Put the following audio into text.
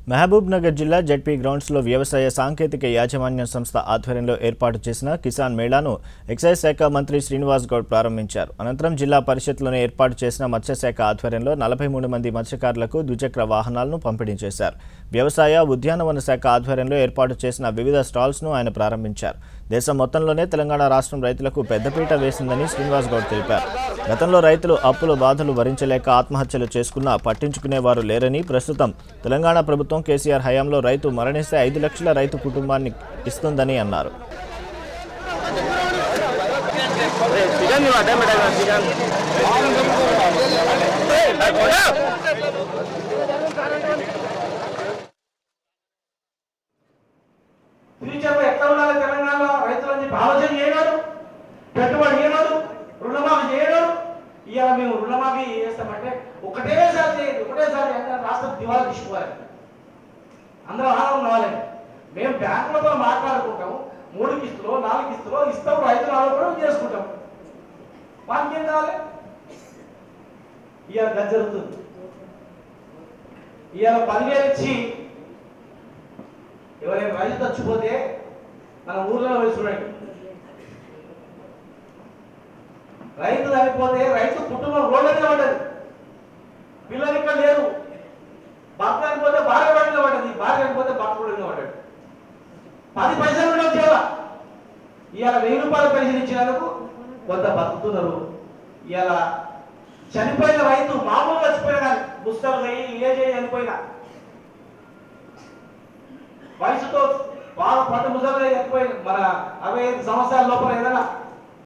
మహబూబ్ నగర్ జిల్లా జడ్పీ గ్రౌండ్స్లో వ్యవసాయ సాంకేతిక యాజమాన్య సంస్థ ఆధ్వర్యంలో ఏర్పాటు చేసిన కిసాన్ మేళాను ఎక్సైజ్ శాఖ మంత్రి శ్రీనివాస్ గౌడ్ ప్రారంభించారు అనంతరం జిల్లా పరిషత్లోనే ఏర్పాటు చేసిన మత్స్యశాఖ ఆధ్వర్యంలో నలభై మూడు మంది మత్స్యకారులకు ద్విచక్ర వాహనాలను పంపిణీ చేశారు వ్యవసాయ ఉద్యానవన శాఖ ఆధ్వర్యంలో ఏర్పాటు చేసిన వివిధ స్టాల్స్ను ఆయన ప్రారంభించారు దేశం మొత్తంలోనే తెలంగాణ రాష్ట్రం రైతులకు పెద్దపీట వేసిందని శ్రీనివాస్ గౌడ్ తెలిపారు గతంలో రైతులు అప్పుల బాధలు భరించలేక ఆత్మహత్యలు చేసుకున్నా పట్టించుకునేవారు లేరని ప్రస్తుతం తెలంగాణ ప్రభుత్వం కేసీఆర్ హయాంలో రైతు మరణిస్తే ఐదు లక్షల రైతు కుటుంబాన్ని ఇస్తుందని అన్నారు चिकन नहीं बांटा बेटा चिकन ఫ్యూచర్ లో ఎట్లా ఉండాలి తెలంగాణలో రైతులు అని చెప్పి ఆలోచన చేయనాడు పెట్టుబడి చేయనాడు రుణమాఫీ చేయనాడు ఇవాళ మేము రుణమాఫీ చేస్తామంటే ఒకటేసారి చేయదు ఒకటేసారి అంటే రాష్ట్రం దివాలా తీసుకోవాలి అందరూ ఆనందం కావాలండి మేము బ్యాంకులతో మాట్లాడుకుంటాం మూడు కిస్తులో నాలుగు కిస్తులో ఇస్తాం రైతులు ఆలోచన చేసుకుంటాం వాళ్ళకి ఏం కావాలి ఇవాళ గది జరుగుతుంది ఇవాళ పదివేలు ఇచ్చి ఎవరైనా రైతు చచ్చిపోతే మన ఊర్లో పోయి చూడండి రైతు చనిపోతే రైతు కుటుంబం రోడ్ల మీద పడ్డది పిల్లలు ఇక్కడ లేరు భర్త చనిపోతే భార్య పడిన పడ్డది భార్య చనిపోతే భర్త కూడా మీద పడ్డాడు పది పైసలు ఉండవు చేయాల ఇవాళ వెయ్యి రూపాయలు పెన్షన్ ఇచ్చినందుకు కొంత బతుకుతున్నారు ఇవాళ చనిపోయిన రైతు మామూలుగా చచ్చిపోయినా కానీ పుస్తకం అయ్యి ఏ చేయి చనిపోయినా వయసుతో బాగా పట్టు ముసలి చనిపోయిన మన అరవై ఐదు సంవత్సరాల లోపల ఏదైనా